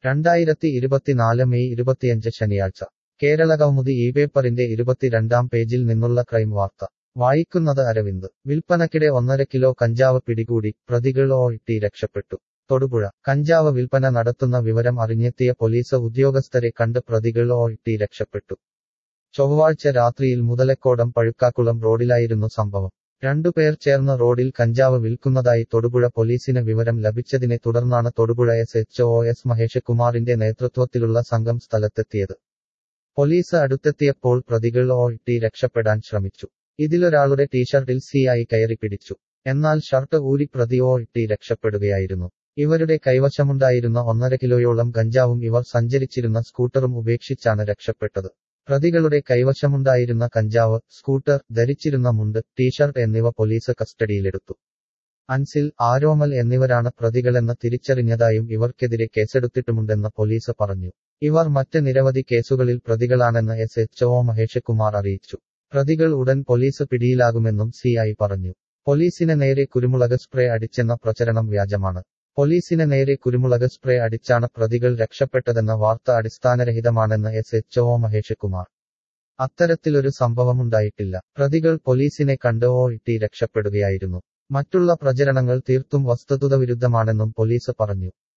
രണ്ടായിരത്തി ഇരുപത്തിനാല് മെയ് ഇരുപത്തിയഞ്ച് ശനിയാഴ്ച കേരളകൗമുദി ഈ പേപ്പറിന്റെ ഇരുപത്തിരണ്ടാം പേജിൽ നിന്നുള്ള ക്രൈം വാർത്ത വായിക്കുന്നത് അരവിന്ദ് വിൽപ്പനക്കിടെ ഒന്നര കിലോ കഞ്ചാവ് പിടികൂടി പ്രതികൾ ഓട്ടി രക്ഷപ്പെട്ടു തൊടുപുഴ കഞ്ചാവ് വിൽപ്പന നടത്തുന്ന വിവരം അറിഞ്ഞെത്തിയ പോലീസ് ഉദ്യോഗസ്ഥരെ കണ്ട് പ്രതികൾ ഓട്ടി രക്ഷപ്പെട്ടു ചൊവ്വാഴ്ച രാത്രിയിൽ മുതലക്കോടം പഴുക്കാക്കുളം റോഡിലായിരുന്നു സംഭവം രണ്ടുപേർ ചേർന്ന് റോഡിൽ കഞ്ചാവ് വിൽക്കുന്നതായി തൊടുപുഴ പോലീസിന് വിവരം ലഭിച്ചതിനെ തുടർന്നാണ് Thodupuzha S H O S Mahesh കുമാറിന്റെ നേതൃത്വത്തിലുള്ള സംഘം സ്ഥലത്തെത്തിയത് പോലീസ് അടുത്തെത്തിയപ്പോൾ പ്രതികൾ ഓട്ടി രക്ഷപ്പെടാൻ ശ്രമിച്ചു ഇതിലൊരാളുടെ ടീഷർട്ടിൽ സി ആയി കയറി പിടിച്ചു എന്നാൽ ഷർട്ട് ഊരി പ്രതി ഓട്ടി രക്ഷപ്പെടുകയായിരുന്നു ഇവരുടെ കൈവശമുണ്ടായിരുന്ന ഒന്നര കിലോയോളം ഗഞ്ചാവും ഇവർ സഞ്ചരിച്ചിരുന്ന സ്കൂട്ടറും ഉപേക്ഷിച്ചാണ് രക്ഷപ്പെട്ടത് പ്രതികളുടെ കൈവശമുണ്ടായിരുന്ന കഞ്ചാവ് സ്കൂട്ടർ ധരിച്ചിരുന്ന മുണ്ട് ടീഷർട്ട് എന്നിവ പോലീസ് കസ്റ്റഡിയിലെടുത്തു അൻസിൽ ആരോമൽ എന്നിവരാണ് പ്രതികളെന്ന് തിരിച്ചറിഞ്ഞതായും ഇവർക്കെതിരെ കേസെടുത്തിട്ടുമുണ്ടെന്ന് പോലീസ് പറഞ്ഞു ഇവർ മറ്റ് നിരവധി കേസുകളിൽ പ്രതികളാണെന്ന് S H O Mahesh Kumar അറിയിച്ചു പ്രതികൾ ഉടൻ പോലീസ് പിടിയിലാകുമെന്നും സി ഐ പറഞ്ഞു പോലീസിന് നേരെ കുരുമുളക് സ്പ്രേ അടിച്ചെന്ന പ്രചരണം വ്യാജമാണ് പോലീസിന് നേരെ കുരുമുളക് സ്പ്രേ അടിച്ചാണ് പ്രതികൾ രക്ഷപ്പെട്ടതെന്ന വാർത്ത അടിസ്ഥാനരഹിതമാണെന്ന് S H O Mahesh Kumar അത്തരത്തിലൊരു സംഭവമുണ്ടായിട്ടില്ല പ്രതികൾ പോലീസിനെ കണ്ട് ഓ ഇട്ടി രക്ഷപ്പെടുകയായിരുന്നു മറ്റുള്ള പ്രചരണങ്ങൾ തീർത്തും വസ്തുതവിരുദ്ധമാണെന്നും പോലീസ് പറഞ്ഞു